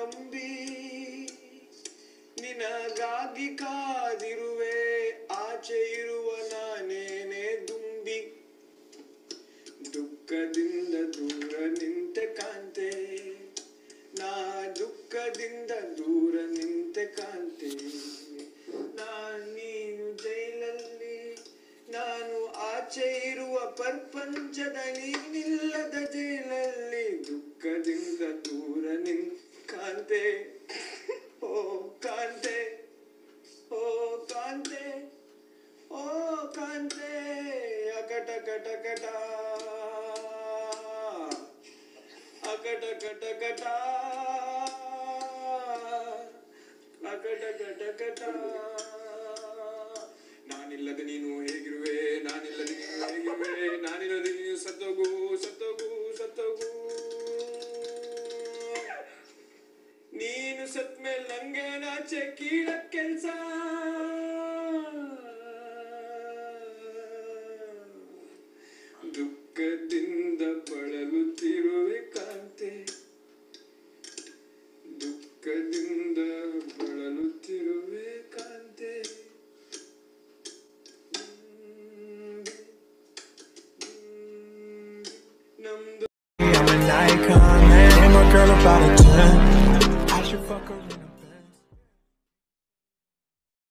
ನಂಬಿ ನಿನಗಾಗಿ ಕಾದಿರುವೆ ಆಚೆ ಇರುವ ನಾನೇನೆ ದುಂಬಿ ದುಃಖದಿಂದ ದೂರ ನಿಂತೆ ಕಾಂತೆ ನಾ ದುಃಖದಿಂದ ದೂರ ನಿಂತೆ ಕಾಂತೆ ನಾ ನೀನು ಜೈಲಲ್ಲಿ ನಾನು ಆಚೆ ಇರುವ ಪ್ರಪಂಚದ ನೀನಿಲ್ಲದ ಜೈಲಲ್ಲಿ ದುಃಖದಿಂದ ದೂರ ನಿನ್ ಕಾಂತೆ ಓ ಕಾಂತೆ ಓ ಕಾಂತೆ ಓ ಕಾಂತೆ ಅಕಟ ಕಟ ಕಟ ಅಕಟ ಕಟ ಕಟ ಅಕಟ ಕಟ ಕಟ ನಾನಿಲ್ಲದೆ ನೀನು ಹೇಗಿರುವೆ ನಾನಿಲ್ಲದೆ ನೀನು ಹೇಗಿರುವೆ ನಾನಿಲ್ಲದೆ ನೀನು ಸತ್ತೋಗು ಸತ್ತೋಗು ಸತ್ತೋಗು ನೀನು ಸತ್ಮೇಲೆ ನಂಗೆ ನಾಚೆ ಕೀಳ ಕೆಲ್ಸ ದುಃಖದಿಂದ ಬಳಲುತ್ತಿರುವೆ ಕಾಂತೆ ದುಃಖದಿಂದ ಬಳಲುತ್ತಿರುವೆ ಕಾಂತೆ ನಮ್ದು I'm an icon, man. And my girl about